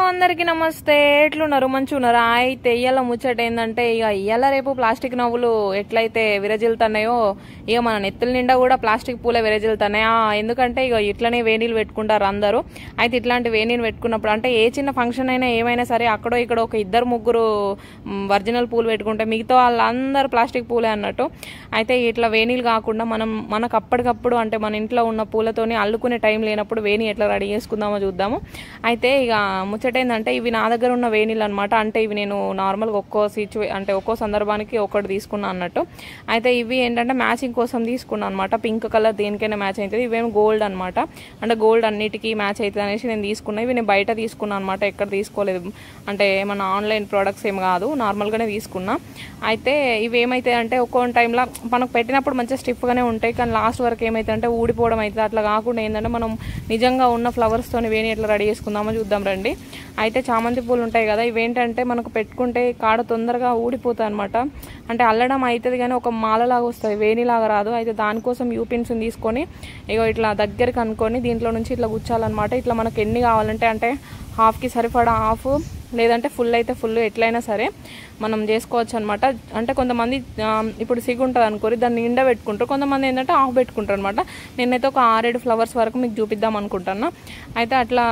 అందరికి నమస్తే ఎట్లున్నారు మంచిగున్నారా అయితే ఇయ్యాల ముచ్చట ఏంటంటే ఇక ఇయ్యాల రేపు ప్లాస్టిక్ నవ్వులు ఎట్లయితే విరజిల్తున్నాయో ఇక మన నెత్తుల నిండా కూడా ప్లాస్టిక్ పూలే విరజిల్తున్నాయి ఆ, ఎందుకంటే ఇక ఇట్లనే వేణీలు పెట్టుకుంటారు అందరూ అయితే ఇట్లాంటి వేణీలు పెట్టుకున్నప్పుడు అంటే ఏ చిన్న ఫంక్షన్ అయినా ఏమైనా సరే అక్కడో ఇక్కడ ఒక ఇద్దరు ముగ్గురు ఒరిజినల్ పూలు పెట్టుకుంటే మిగతా వాళ్ళందరూ ప్లాస్టిక్ పూలే అన్నట్టు అయితే ఇట్లా వేణీలు కాకుండా మనం మనకు అప్పటికప్పుడు అంటే మన ఇంట్లో ఉన్న పూలతోని అల్లుకునే టైం లేనప్పుడు వేణి ఎట్లా రెడీ చేసుకుందామో చూద్దాము అయితే ఇక ముచ్చట ఏంటంటే ఇవి నా దగ్గర ఉన్న వేణీలు అనమాట అంటే ఇవి నేను నార్మల్గా ఒక్కో సిచ్యువే అంటే ఒక్కో సందర్భానికి ఒకటి తీసుకున్నా అన్నట్టు అయితే ఇవి ఏంటంటే మ్యాచింగ్ కోసం తీసుకున్నాను అనమాట పింక్ కలర్ దేనికైనా మ్యాచ్ అవుతుంది ఇవేమో గోల్డ్ అనమాట అంటే గోల్డ్ అన్నిటికీ మ్యాచ్ అవుతుంది అనేసి నేను తీసుకున్నా ఇవి నేను బయట తీసుకున్నాను అనమాట ఎక్కడ తీసుకోలేదు అంటే ఏమన్నా ఆన్లైన్ ప్రోడక్ట్స్ ఏం కాదు నార్మల్గానే తీసుకున్నా అయితే ఇవి ఏమైతాయి అంటే ఒక్కో టైంలో మనకు పెట్టినప్పుడు మంచిగా స్టిఫ్గానే ఉంటాయి కానీ లాస్ట్ వరకు ఏమైతే అంటే ఊడిపోవడం అవుతుంది అట్లా కాకుండా ఏంటంటే మనం నిజంగా ఉన్న ఫ్లవర్స్తోని వేణి ఎట్లా రెడీ చేసుకుందామో చూద్దాం రండి అయితే చామంతి పూలు ఉంటాయి కదా ఇవేంటంటే మనకు పెట్టుకుంటే కాడ తొందరగా ఊడిపోతాయి అనమాట అంటే అల్లడం అవుతుంది కానీ ఒక మాలలాగా వస్తుంది వేణిలాగా రాదు అయితే దానికోసం యూపిన్స్ తీసుకొని ఇగో ఇట్లా దగ్గరికి అనుకొని దీంట్లో నుంచి ఇట్లా గుచ్చాలన్నమాట ఇట్లా మనకు ఎన్ని కావాలంటే అంటే హాఫ్కి సరిపడా హాఫ్ లేదంటే ఫుల్ అయితే ఫుల్ ఎట్లయినా సరే మనం చేసుకోవచ్చు అనమాట అంటే కొంతమంది ఆ, ఇప్పుడు సిగ్గు ఉంటుంది అనుకోరి దాన్ని నిండా పెట్టుకుంటారు కొంతమంది ఏంటంటే ఆఫ్ పెట్టుకుంటారు అనమాట నేనైతే ఒక ఆరేడు ఫ్లవర్స్ వరకు మీకు చూపిద్దాం అనుకుంటున్నా అయితే అట్లా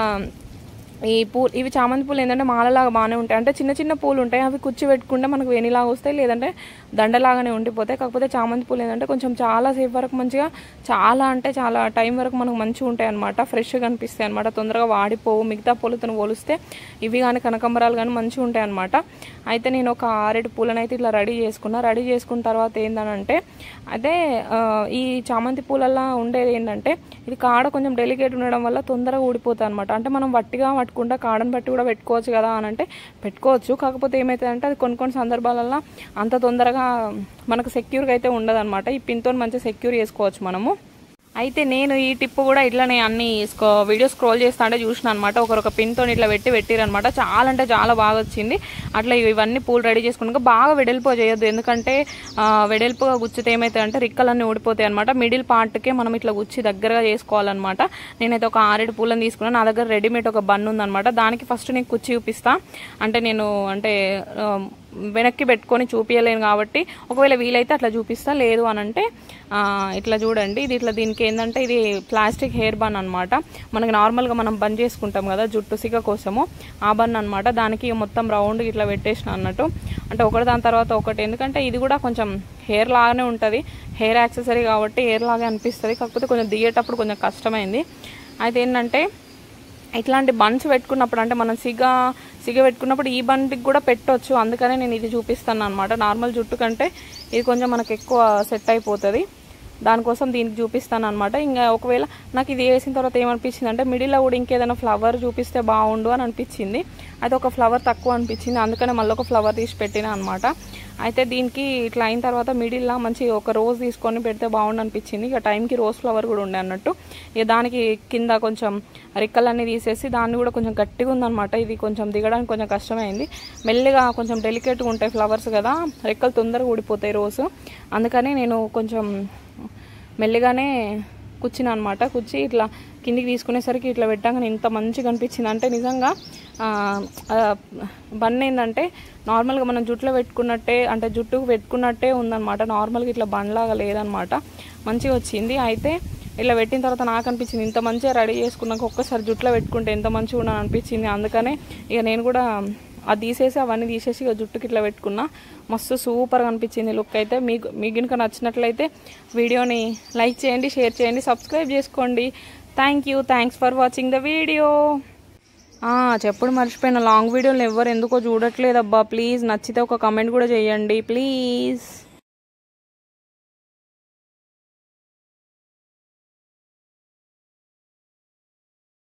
ఈ పూలు ఇవి చామంతి పూలు ఏంటంటే మాలలాగా బాగానే ఉంటాయి అంటే చిన్న చిన్న పూలు ఉంటాయి అవి కుచ్చి పెట్టుకుంటే మనకు వేణిలాగా వస్తాయి లేదంటే దండలాగానే ఉండిపోతాయి కాకపోతే చామంతి పూలు ఏంటంటే కొంచెం చాలా సేపు వరకు మంచిగా చాలా అంటే చాలా టైం వరకు మనకు మంచిగా ఉంటాయి అనమాట ఫ్రెష్గా అనిపిస్తాయి అనమాట తొందరగా వాడిపోవు మిగతా పూలతో పోలిస్తే ఇవి కానీ కనకంబరాలు కానీ మంచిగా ఉంటాయి అనమాట అయితే నేను ఒక ఆరేడు పూలను అయితే ఇట్లా రెడీ చేసుకున్నా రెడీ చేసుకున్న తర్వాత ఏంటనంటే అదే ఆ, ఈ చామంతి పూలల్లో ఉండేది ఏంటంటే ఇది కాడ కొంచెం డెలికేట్ ఉండడం వల్ల తొందరగా ఊడిపోతుంది అనమాట అంటే మనం వట్టిగా పట్టుకుంటా కాడని బట్టి కూడా పెట్టుకోవచ్చు కదా అని అంటే పెట్టుకోవచ్చు కాకపోతే ఏమవుతుందంటే అది కొన్ని కొన్ని సందర్భాలలో అంత తొందరగా మనకు సెక్యూర్గా అయితే ఉండదు అనమాట ఈ పిన్తో మంచిగా సెక్యూర్ చేసుకోవచ్చు మనము అయితే నేను ఈ టిప్ కూడా ఇట్లానే అన్ని స్క్రో వీడియో స్క్రోల్ చేస్తా అంటే చూసిన అనమాట ఒకరొక పిన్తో ఇట్లా పెట్టి పెట్టిరనమాట చాలా అంటే చాలా బాగా వచ్చింది అట్లా ఇవన్నీ పూలు రెడీ చేసుకున్నాక బాగా వెడల్పు చేయొద్దు ఎందుకంటే ఆ, వెడల్పుగా గుచ్చితే ఏమవుతాయి అంటే రిక్కలన్నీ ఊడిపోతాయి అనమాట మిడిల్ పార్ట్కే మనం ఇట్లా గుచ్చి దగ్గరగా చేసుకోవాలన్నమాట నేనైతే ఒక ఆరేడు పూలను తీసుకున్నాను నా దగ్గర రెడీమేడ్ ఒక బన్ ఉందన్నమాట దానికి ఫస్ట్ నేను కుచ్చి చూపిస్తా అంటే నేను అంటే ఆ, వెనక్కి పెట్టుకొని చూపించలేను కాబట్టి ఒకవేళ వీలైతే అట్లా చూపిస్తా లేదు అని అంటే ఆ, ఇట్లా చూడండి ఇది ఇట్లా దీనికి ఏంటంటే ఇది ప్లాస్టిక్ హెయిర్ బన్ అనమాట మనకి నార్మల్గా మనం బంద్ చేసుకుంటాం కదా జుట్టు సిగ కోసము ఆ బన్ అనమాట దానికి మొత్తం రౌండ్ ఇట్లా పెట్టేసిన అన్నట్టు అంటే ఒకటి దాని తర్వాత ఒకటి ఎందుకంటే ఇది కూడా కొంచెం హెయిర్ లాగానే ఉంటుంది హెయిర్ యాక్సెసరీ కాబట్టి హెయిర్ లాగే అనిపిస్తుంది కాకపోతే కొంచెం దిగేటప్పుడు కొంచెం కష్టమైంది అయితే ఏంటంటే ఇట్లాంటి బన్స్ పెట్టుకున్నప్పుడు అంటే మనం సిగ సిగ పెట్టుకున్నప్పుడు ఈ బండికి కూడా పెట్టొచ్చు అందుకనే నేను ఇది చూపిస్తాను అనమాట నార్మల్ జుట్టు కంటే ఇది కొంచెం మనకు ఎక్కువ సెట్ అయిపోతుంది దానికోసం దీనికి చూపిస్తాను అనమాట ఇంకా ఒకవేళ నాకు ఇది వేసిన తర్వాత ఏమనిపించింది అంటే మిడిల్లో కూడా ఇంకేదైనా ఫ్లవర్ చూపిస్తే బాగుండు అని అనిపించింది అయితే ఒక ఫ్లవర్ తక్కువ అనిపించింది అందుకనే మళ్ళీ ఒక ఫ్లవర్ తీసి పెట్టిన అనమాట అయితే దీనికి ఇట్లా అయిన తర్వాత మిడిల్లో మంచి ఒక రోజ్ తీసుకొని పెడితే బాగుండు అనిపించింది ఇక టైంకి రోజ్ ఫ్లవర్ కూడా ఉండే అన్నట్టు ఇక దానికి కింద కొంచెం రెక్కలన్నీ తీసేసి దాన్ని కూడా కొంచెం గట్టిగా ఉందన్నమాట ఇది కొంచెం దిగడానికి కొంచెం కష్టమైంది మెల్లిగా కొంచెం డెలికేట్గా ఉంటాయి ఫ్లవర్స్ కదా రెక్కలు తొందరగా ఊడిపోతాయి రోజు అందుకని నేను కొంచెం మెల్లిగానే కూర్చుని అనమాట కూర్చి ఇట్లా కిందికి తీసుకునేసరికి ఇట్లా పెట్టాక ఇంత మంచిగా అనిపించింది అంటే నిజంగా ఆ, ఆ, బన్ ఏంటంటే నార్మల్గా మనం జుట్టులో పెట్టుకున్నట్టే అంటే జుట్టుకు పెట్టుకున్నట్టే ఉందన్నమాట నార్మల్గా ఇట్లా బండ్లాగా లేదనమాట మంచిగా వచ్చింది అయితే ఇలా పెట్టిన తర్వాత నాకు అనిపించింది ఇంత మంచిగా రెడీ చేసుకున్నాక ఒక్కసారి జుట్టులో పెట్టుకుంటే ఎంత మంచిగా ఉన్నా అనిపించింది అందుకనే ఇక నేను కూడా అది తీసేసి అవన్నీ తీసేసి ఇక జుట్టుకి ఇట్లా పెట్టుకున్నా మస్తు సూపర్గా అనిపించింది లుక్ అయితే మీకు మీకు కనుక నచ్చినట్లయితే వీడియోని లైక్ చేయండి షేర్ చేయండి సబ్స్క్రైబ్ చేసుకోండి thank you thanks for watching the video చెప్పుడు మర్చిపోయిన లాంగ్ వీడియోలు ఎవరు ఎందుకో చూడట్లేదబ్బా ప్లీజ్ నచ్చితే ఒక కమెంట్ కూడా చేయండి ప్లీజ్